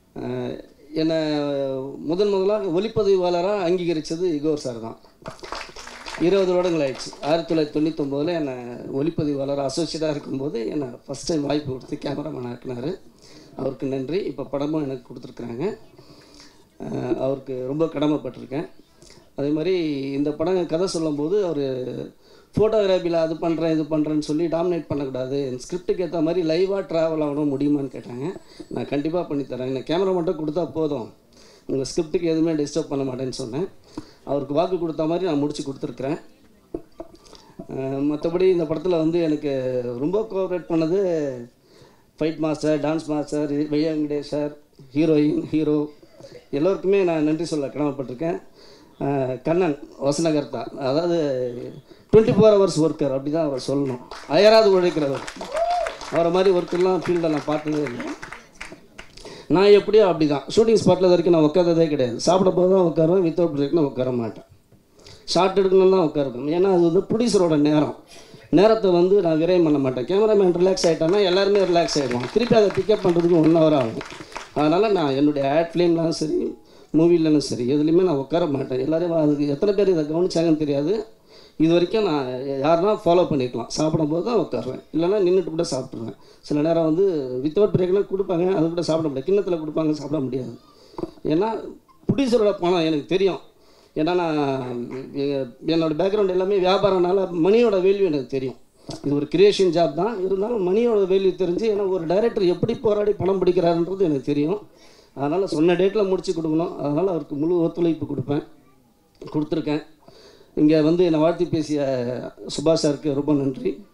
அஹ், என்னை முதன் முதலாக ஒளிப்பதிவாளராக அங்கீகரித்தது இகோர் சார் தான் இருபது வருடங்கள் ஆயிடுச்சு ஆயிரத்தி தொள்ளாயிரத்தி தொண்ணூத்தொம்போதில் என்னை ஒளிப்பதிவாளர் அசோசியேட்டாக இருக்கும்போது என்னை ஃபஸ்ட் டைம் வாய்ப்பு கொடுத்து கேமராமேன் ஆக்கினார் அவருக்கு நன்றி இப்போ படமும் எனக்கு கொடுத்துருக்குறாங்க அஹ் அவருக்கு ரொம்ப கடமைப்பட்டிருக்கேன் அதே மாதிரி இந்த படம் கதை சொல்லும்போது அவர் ஃபோட்டோகிராஃபியில் அது பண்ணுறேன் இது பண்ணுறேன்னு சொல்லி டாமினேட் பண்ணக்கூடாது ஸ்கிரிப்டுக்கு ஏற்ற மாதிரி லைவாக ட்ராவல் ஆகணும் முடியுமான்னு கேட்டாங்க நான் கண்டிப்பாக பண்ணித்தரேன் எனக்கு கேமரா மட்டும் கொடுத்தா போதும் உங்கள் ஸ்கிரிப்டுக்கு எதுவுமே டிஸ்டர்ப் பண்ண மாட்டேன்னு சொன்னேன் அவருக்கு வாக்கு கொடுத்த மாதிரி நான் முடிச்சு கொடுத்துருக்குறேன் மற்றபடி இந்த படத்தில் வந்து எனக்கு ரொம்ப கோஆப்ரேட் பண்ணது ஃபைட் மாஸ்டர் டான்ஸ் மாஸ்டர் வையா வெங்கடேஷ் சார் ஹீரோயின் ஹீரோ எல்லோருக்குமே நான் நன்றி சொல்ல கடமைப்பட்டிருக்கேன் அஹ் கண்ணன் வசனகர்த்தா அதாவது டுவெண்ட்டி ஃபோர் ஹவர்ஸ் ஒர்க்கர் அப்படி தான் அவர் சொல்லணும் அயராது உழைக்கிறவர் அவரை மாதிரி ஒர்க்கெல்லாம் ஃபீல்டில் நான் பார்த்ததே இல்லை நான் எப்படியோ அப்படி தான் ஷூட்டிங் ஸ்பாட்டில் வரைக்கும் நான் உட்காந்ததே கிடையாது சாப்பிட போது தான் உட்காருவேன் வித்தவுட் பிரேக் நான் உட்கார மாட்டேன் ஷார்ட் எடுக்கணும் தான் உட்காருவேன் ஏன்னா அது வந்து ப்ரொடியூசரோட நேரம் நேரத்தை வந்து நான் விரயம் பண்ண மாட்டேன் கேமராமேன் ரிலாக்ஸ் ஆகிட்டானா எல்லாருமே ரிலாக்ஸ் ஆகிடுவான் திருப்பி அதை பிக்கப் பண்ணுறதுக்கு ஒன் ஹவர் ஆகும் அதனால் நான் என்னுடைய ஆட் ஃபிலிம்லாம் சரி மூவிலனும் சரி எதுலேயுமே நான் உட்கார மாட்டேன் எல்லாரையும் அதுக்கு எத்தனை பேர் இதை கவனிச்சாங்கன்னு தெரியாது இது வரைக்கும் நான் யாருன்னா ஃபாலோ பண்ணிக்கலாம் சாப்பிடும்போது தான் உட்காருவேன் இல்லைன்னா நின்றுட்டு கூட சாப்பிட்ருவேன் சில நேரம் வந்து வித்தவுட் பிரேக்லாம் கொடுப்பாங்க அது கூட சாப்பிட முடியாது கிண்ணத்தில் கொடுப்பாங்க சாப்பிட முடியாது ஏன்னா ப்ரொடியூசரோட பணம் எனக்கு தெரியும் ஏன்னா நான் எ- என்னோட பேக்ரவுண்ட் எல்லாமே வியாபாரம்னால மணியோட வேல்யூ எனக்கு தெரியும் இது ஒரு கிரியேஷன் ஜாப் தான் இருந்தாலும் மணியோட வேல்யூ தெரிஞ்சு ஏன்னா ஒரு டைரக்டர் எப்படி போராடி பணம் பிடிக்கிறாருன்றது எனக்கு தெரியும் அதனால் சொன்ன டேட்டில் முடிச்சு கொடுக்கணும் அதனால் அவருக்கு முழு ஒத்துழைப்பு கொடுப்பேன் கொடுத்துருக்கேன் இங்கே வந்து என்னை வாழ்த்தி பேசிய சுபாஷ் சாருக்கு ரொம்ப நன்றி